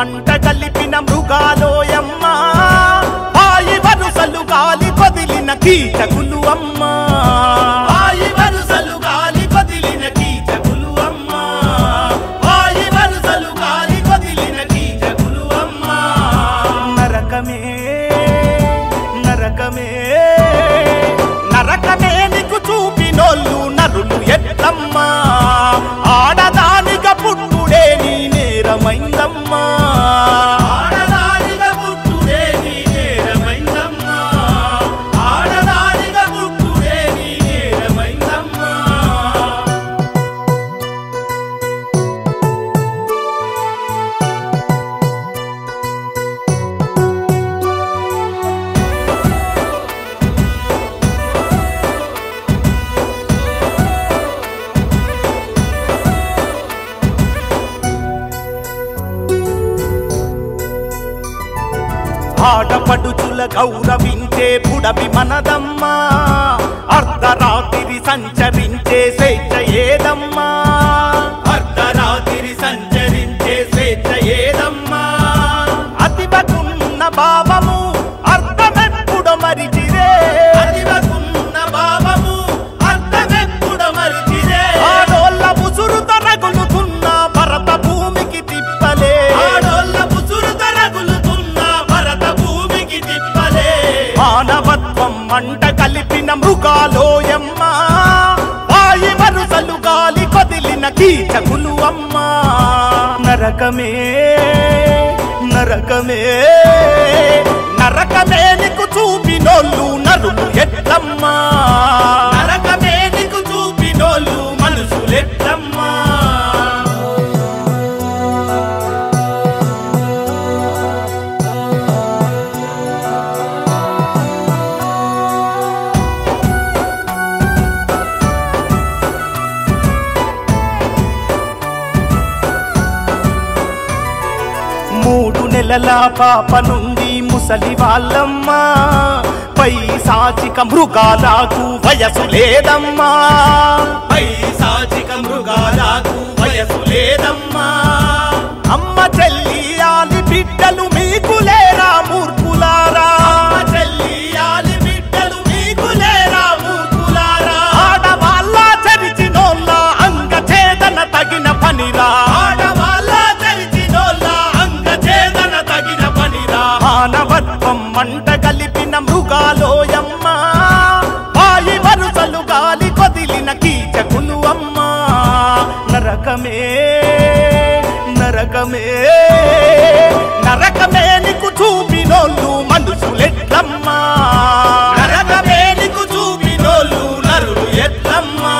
మంట కలిపిన మృగాలోయమ్మ ఆయి వరుసలు గాలి కొదిలిన కీచకులు అమ్మ ఆయి వరుసలు గాలి కొదిలిన కీచకులు అమ్మ ఆయి వరుసలు గాలి కొదిలిన కీచకులు అమ్మ నరకమే నరకమే నరకమే నీకు చూపినోళ్ళు నరులు ఎట్లమ్మా ఆడదానిగా పుట్టుడే నీ నేరమైందమ్మా ఆడదానిగా పుట్టుడే నీ నేరమైందమ్మా ఆడదానిగా పుట్టుడే నీ నేరమైందమ్మా ఆడపడుచుల గౌరవించే పుడమి మనదమ్మా అర్ధరాత్రి సంచరించే స్వేచ్ఛ ఏదమ్మా అర్ధరాత్రి సంచరించే స్వేచ్ఛ ఏదమ్మా అతివకున్న భావము అర్థమెప్పుడు మరిచిరే అతివకున్న భావము అర్థమెప్పుడు మరిచిరే ఆడోళ్ళ ముసురు తరగులుతున్న భరత భూమికి తిప్పలే ఆడోళ్ళ ముసురు తరగులుతున్న భరత భూమికి తిప్పలే మానవత్వం మంట కలిపిన మృగాలోయమ్మ వాయి వరుసలు గాలి కొదిలిన కీచకులు అమ్మ నరకమే నరకమే నరకమే నీకు చూపినోళ్ళు నరులు ఎట్లమ్మా నరకమే నీకు చూపినోళ్ళు మనుషులెట్లమ్మా మూడు నెలల పాప నుండి ముసలి వాళ్ళమ్మా పై సాచిక మృగాలకు వయసు లేదమ్మా పై సాచిక మృగాలకు వయసు లేదమ్మా అమ్మ చెల్లి ఆలి బిడ్డలు మీకు లేరా మూర్ఖులారా అమ్మ చెల్లి ఆలి బిడ్డలు మీకు లేరా మూర్ఖులారా ఆడవాళ్ళ చరిచినోళ్ళ అంగ చేదన తగిన పనిరా ఆడవాళ్ళ చరిచినోళ్ళ అంగ చేదన తగిన పనిరా మానవత్వం మంట కలిపిన మృగాలోయమ్మ వాయి వరుసలు గాలి కొదిలిన కీచకులు అమ్మ నరకమే నరకమే నరకమే నీకు చూపినోళ్ళు మనుషులెట్లమ్మా నరకమే నీకు చూపినోళ్ళు నరులు ఎట్లమ్మా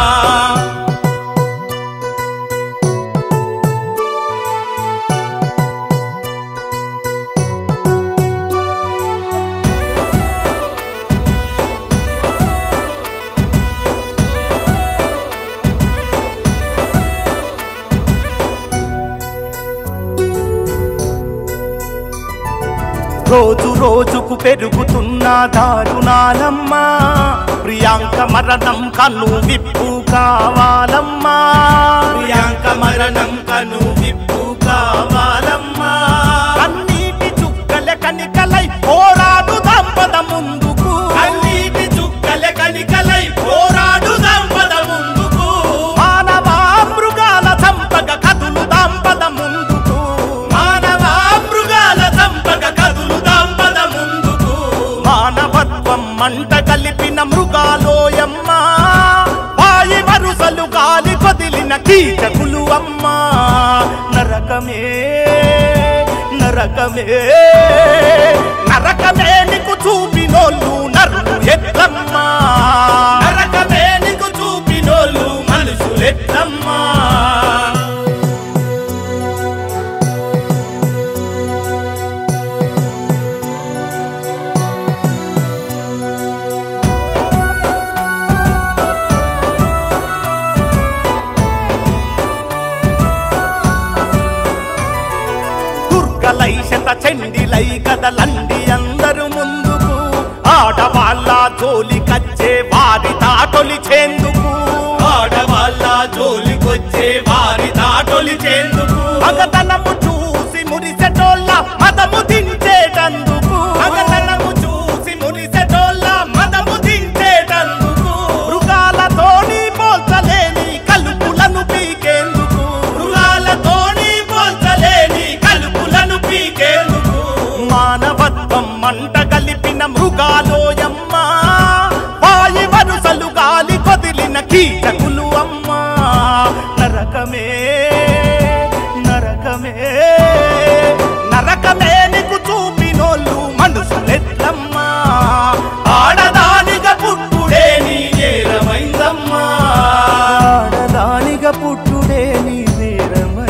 రోజు రోజుకు పెరుగుతున్న దారుణాలమ్మా ప్రియాంక మరణం కను విప్పు కావాలమ్మా ప్రియాంక మరణం కను విప్పు కావాలమ్మా కన్నీటి చుక్కల కనికలై పోరాడు దంపద ముందుకు కన్నీటి చుక్కల కనికలై పోరాడు దంపద ముందుకు మానవ మృగాల చంపక కదులు దంపద ముందుకు మానవ మృగాల చంపక కదులు దంపద ముందుకు మానవత్వం మంట కలిపిన మృగాలోయమ్మ వాయి వరుసలు గాలి కొదిలిన కీచకులు అమ్మ నరకమే నరకమే నరకమే నీకు చూపినోళ్ళు నరులు ఎట్లమ్మా నరకమే నీకు చూపినోళ్ళు మనుషులెట్లమ్మా దుర్గలై శత చెండిలై కదలండి అందరు ముందుకు ఆడవాళ్ళ జోలికచ్చే వారి తాటొలిచేందుకు ఆడవాళ్ళ జోలికొచ్చే వారి తాటొలిచేందుకు మగతనము చూసి మురిసే నరకమే నరకమే నరకమే నీకు చూపినోళ్ళు మనుషులెట్లమ్మా ఆడదానిగా పుట్టుడే నీ నేరమైందమ్మా ఆడదానిగా పుట్టుడే నీ నేరమై